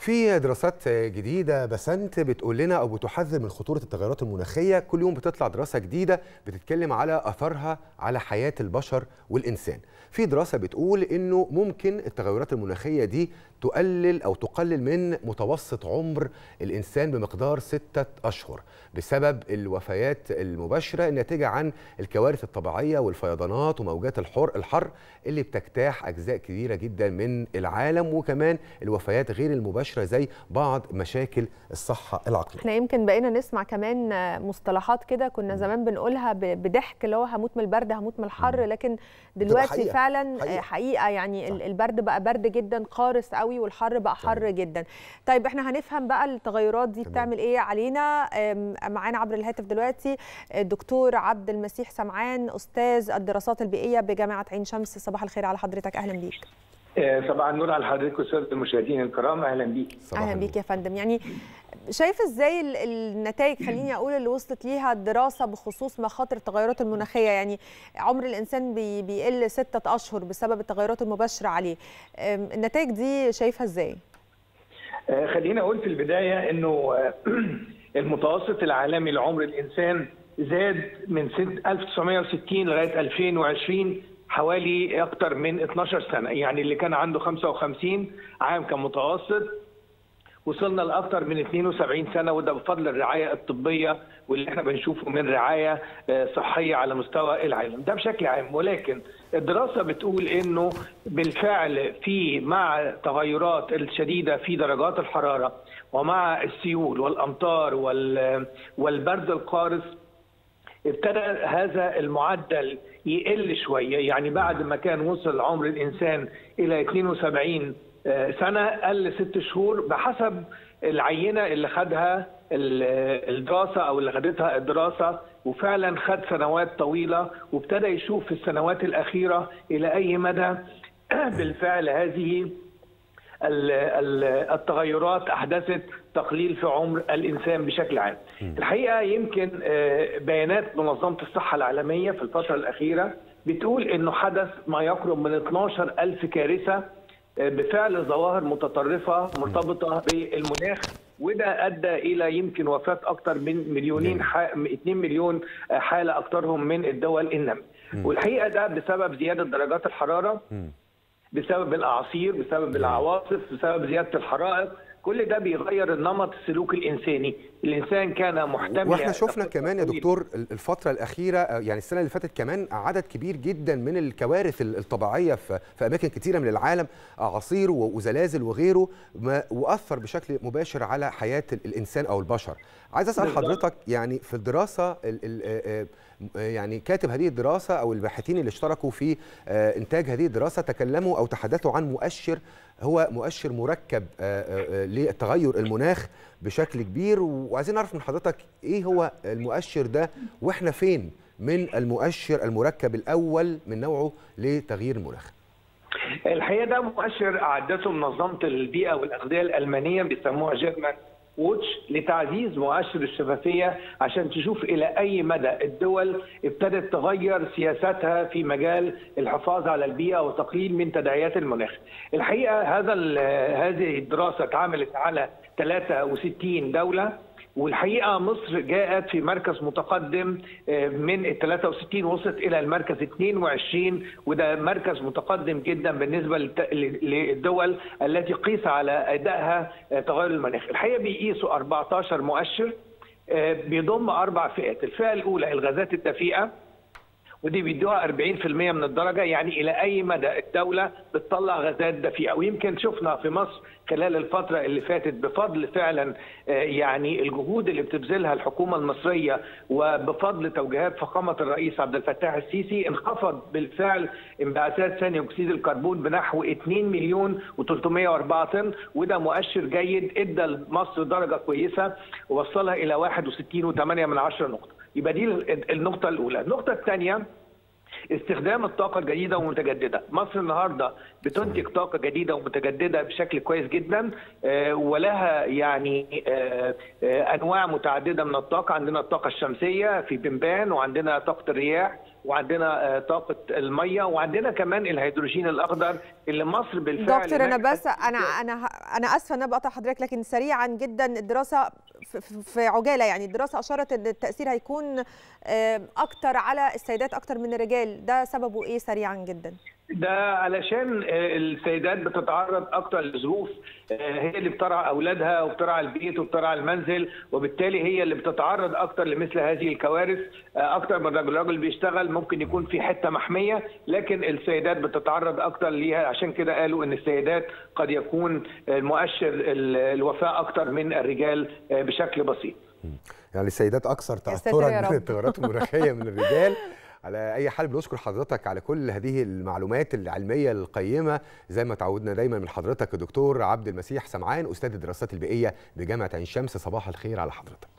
في دراسات جديدة بسنت بتقول لنا أو بتحذر من خطورة التغيرات المناخية كل يوم بتطلع دراسة جديدة بتتكلم على أثرها على حياة البشر والإنسان في دراسة بتقول إنه ممكن التغيرات المناخية دي تقلل أو تقلل من متوسط عمر الإنسان بمقدار ستة أشهر بسبب الوفيات المباشرة الناتجة عن الكوارث الطبيعية والفيضانات وموجات الحر الحر اللي بتجتاح أجزاء كبيرة جدا من العالم وكمان الوفيات غير المباشرة زي بعض مشاكل الصحة العقلية احنا يمكن بقينا نسمع كمان مصطلحات كده كنا زمان بنقولها بضحك اللي هو هموت من البرد هموت من الحر لكن دلوقتي حقيقة. فعلا حقيقة. حقيقة يعني صح. البرد بقى برد جدا قارس قوي والحر بقى حر جدا طيب احنا هنفهم بقى التغيرات دي تمام. بتعمل ايه علينا أم، معانا عبر الهاتف دلوقتي الدكتور عبد المسيح سمعان استاذ الدراسات البيئيه بجامعه عين شمس صباح الخير على حضرتك اهلا بيك آه، صباح النور على حضرتك والساده المشاهدين الكرام اهلا بيك صباح اهلا النور. بيك يا فندم يعني شايف ازاي ال- النتائج خليني اقول اللي وصلت ليها الدراسه بخصوص مخاطر التغيرات المناخيه يعني عمر الانسان بي بيقل ستة اشهر بسبب التغيرات المباشره عليه أم، النتائج دي شايفها ازاي آه، خليني اقول في البدايه انه آه، المتوسط العالمي لعمر الانسان زاد من سنه 1960 لغايه 2020 حوالي اكثر من 12 سنه يعني اللي كان عنده 55 عام كمتوسط وصلنا لاكثر من 72 سنه وده بفضل الرعايه الطبيه واللي احنا بنشوفه من رعايه آه، صحيه على مستوى العالم ده بشكل عام ولكن الدراسه بتقول انه بالفعل في مع التغيرات الشديده في درجات الحراره ومع السيول والامطار وال- والبرد القارس ابتدى هذا المعدل يقل شويه يعني بعد ما كان وصل عمر الانسان الى 72 سنه قل ست شهور بحسب العينه اللي خدها ال- الدراسه او اللي خدتها الدراسه وفعلا خد سنوات طويله وابتدى يشوف في السنوات الاخيره الى اي مدى بالفعل هذه ال- ال- التغيرات احدثت تقليل في عمر الانسان بشكل عام. الحقيقه يمكن آه، بيانات منظمه الصحه العالميه في الفتره الاخيره بتقول انه حدث ما يقرب من 12 الف كارثه آه، بفعل ظواهر متطرفه مرتبطه بالمناخ وده ادى الى يمكن وفاه اكثر من مليونين ح... 2 مليون حاله اكثرهم من الدول الناميه. والحقيقه ده بسبب زياده درجات الحراره بسبب الاعاصير بسبب العواصف بسبب زياده الحرائق كل ده بيغير النمط السلوك الانساني الانسان كان محتمل واحنا شفنا كمان يا دكتور الفترة الأخيرة يعني السنة اللي فاتت كمان عدد كبير جدا من الكوارث الطبيعية في في أماكن كتيرة من العالم أعاصير وزلازل وغيره ما- وأثر بشكل مباشر على حياة الإنسان أو البشر. عايز أسأل بالظبط. حضرتك يعني في الدراسة ال- ال- آه، آه، يعني كاتب هذه الدراسة أو الباحثين اللي اشتركوا في آه، إنتاج هذه الدراسة تكلموا أو تحدثوا عن مؤشر هو مؤشر مركب آه، آه، آه، لتغير المناخ بشكل كبير وعايزين نعرف من حضرتك ايه هو المؤشر ده واحنا فين من المؤشر المركب الاول من نوعه لتغيير المناخ الحقيقه ده مؤشر اعدته منظمه البيئه والاغذيه الالمانيه بيسموها جيرمان ووتش لتعزيز مؤشر الشفافيه عشان تشوف الى اي مدى الدول ابتدت تغير سياساتها في مجال الحفاظ على البيئه وتقليل من تداعيات المناخ. الحقيقه هذا ال- هذه الدراسه اتعملت على 63 دوله والحقيقه مصر جاءت في مركز متقدم آه، من ال 63 وصلت الى المركز 22 وده مركز متقدم جدا بالنسبه للت- للدول التي قيس على ادائها آه، تغير المناخ. الحقيقه بيقيسوا 14 مؤشر آه، بيضم اربع فئات، الفئه الاولى الغازات الدفيئه ودي بيدوها 40% من الدرجه يعني الى اي مدى الدوله بتطلع غازات دفيئه ويمكن شفنا في مصر خلال الفتره اللي فاتت بفضل فعلا آه، يعني الجهود اللي بتبذلها الحكومه المصريه وبفضل توجيهات فخامه الرئيس عبد الفتاح السيسي انخفض بالفعل انبعاثات ثاني اكسيد الكربون بنحو 2 مليون و304 طن وده مؤشر جيد ادى لمصر درجه كويسه ووصلها الى 61.8 من عشرة نقطه يبقى دي النقطه الاولى النقطه الثانيه استخدام الطاقة الجديدة والمتجددة مصر النهاردة بتنتج طاقة جديدة ومتجددة بشكل كويس جدا آه، ولها يعني آه، آه، أنواع متعددة من الطاقة عندنا الطاقة الشمسية في بنبان وعندنا طاقة الرياح وعندنا طاقه الميه وعندنا كمان الهيدروجين الاخضر اللي مصر بالفعل دكتور انا بس انا انا انا اسفه ان بقطع حضرتك لكن سريعا جدا الدراسه في عجاله يعني الدراسه اشارت ان التاثير هيكون اكتر على السيدات اكتر من الرجال ده سببه ايه سريعا جدا ده علشان السيدات بتتعرض اكتر لظروف هي اللي بترعى اولادها وبترعى البيت وبترعى المنزل وبالتالي هي اللي بتتعرض اكتر لمثل هذه الكوارث اكتر من الراجل الراجل بيشتغل ممكن يكون في حته محميه لكن السيدات بتتعرض اكتر ليها عشان كده قالوا ان السيدات قد يكون مؤشر الوفاه اكتر من الرجال بشكل بسيط يعني السيدات اكثر تاثرا من التغيرات المناخيه من الرجال على اي حال بنشكر حضرتك على كل هذه المعلومات العلميه القيمه زي ما تعودنا دايما من حضرتك الدكتور عبد المسيح سمعان استاذ الدراسات البيئيه بجامعه عين شمس صباح الخير على حضرتك